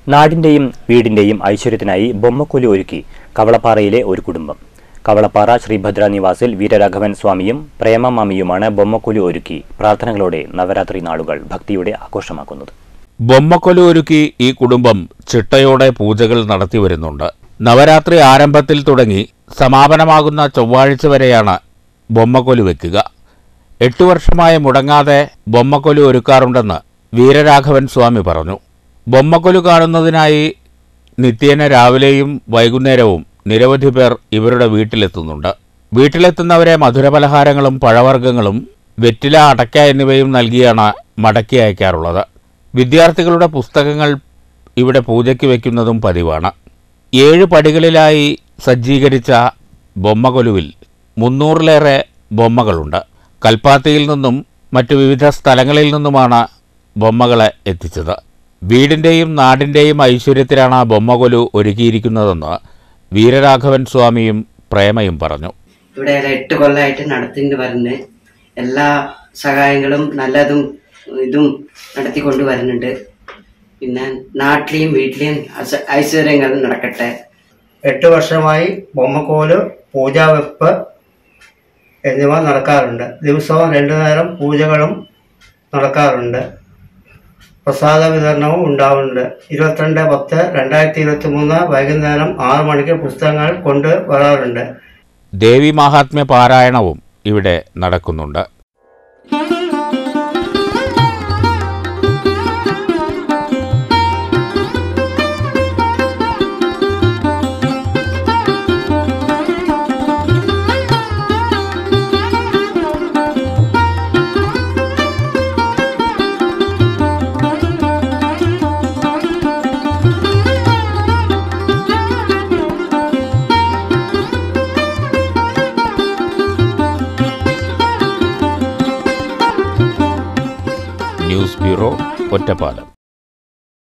നാടിന്റെയും വീടിന്റെയും ഐശ്വര്യത്തിനായി ബൊമ്മക്കൊലി ഒരുക്കി കവളപ്പാറയിലെ ഒരു കുടുംബം കവളപ്പാറ ശ്രീഭദ്ര നിവാസിൽ വീരരാഘവൻ സ്വാമിയും പ്രേമ മാമിയുമാണ് ബൊമ്മക്കൊലി ഒരുക്കി പ്രാർത്ഥനകളോടെ നവരാത്രി നാളുകൾ ഭക്തിയുടെ ആഘോഷമാക്കുന്നത് ബൊമ്മക്കൊലു ഒരുക്കി ഈ കുടുംബം ചിട്ടയോടെ പൂജകൾ നടത്തി വരുന്നുണ്ട് നവരാത്രി ആരംഭത്തിൽ തുടങ്ങി സമാപനമാകുന്ന ചൊവ്വാഴ്ച വരെയാണ് ബൊമ്മക്കൊലു വെക്കുക എട്ടു വർഷമായി മുടങ്ങാതെ ബൊമ്മക്കൊലു ഒരുക്കാറുണ്ടെന്ന് വീരരാഘവൻ സ്വാമി പറഞ്ഞു ബൊമ്മക്കൊലു കാണുന്നതിനായി നിത്യേന രാവിലെയും വൈകുന്നേരവും നിരവധി പേർ ഇവരുടെ വീട്ടിലെത്തുന്നുണ്ട് വീട്ടിലെത്തുന്നവരെ മധുരപലഹാരങ്ങളും പഴവർഗ്ഗങ്ങളും വെറ്റില അടയ്ക്ക എന്നിവയും നൽകിയാണ് മടക്കി അയക്കാറുള്ളത് വിദ്യാർത്ഥികളുടെ പുസ്തകങ്ങൾ ഇവിടെ പൂജയ്ക്ക് വയ്ക്കുന്നതും പതിവാണ് ഏഴ് പടികളിലായി സജ്ജീകരിച്ച ബൊമ്മകൊലുവിൽ മുന്നൂറിലേറെ ബൊമ്മകളുണ്ട് കൽപ്പാത്തിയിൽ നിന്നും മറ്റു വിവിധ സ്ഥലങ്ങളിൽ നിന്നുമാണ് ബൊമ്മകളെ എത്തിച്ചത് വീടിൻ്റെയും നാടിൻ്റെയും ഐശ്വര്യത്തിലാണ് ബൊമ്മകൊലു ഒരുക്കിയിരിക്കുന്നതെന്ന് വീരരാഘവൻ സ്വാമിയും പ്രേമയും പറഞ്ഞു ഇവിടെ എട്ട് കൊല്ലമായിട്ട് നടത്തിണ്ട് വരുന്നത് എല്ലാ സഹായങ്ങളും നല്ലതും ഇതും നടത്തിക്കൊണ്ട് വരുന്നുണ്ട് പിന്നെ നാട്ടിലെയും വീട്ടിലെയും അസ- ഐശ്വര്യങ്ങൾ നടക്കട്ടെ എട്ട് വർഷമായി ബൊമ്മക്കോല് പൂജാവെപ്പ് എന്നിവ നടക്കാറുണ്ട് ദിവസവും രണ്ടു നേരം പൂജകളും നടക്കാറുണ്ട് പ്രസാദ വിതരണവും ഉണ്ടാവുന്നുണ്ട് ഇരുപത്തിരണ്ട് പത്ത് രണ്ടായിരത്തി ഇരുപത്തി മൂന്ന് വൈകുന്നേരം ആറു മണിക്ക് പുസ്തകങ്ങൾ കൊണ്ട് വരാറുണ്ട് ദേവി മാഹാത്മ്യ പാരായണവും ഇവിടെ നടക്കുന്നുണ്ട് ന്യൂസ് ബ്യൂറോ ഒറ്റപ്പാലം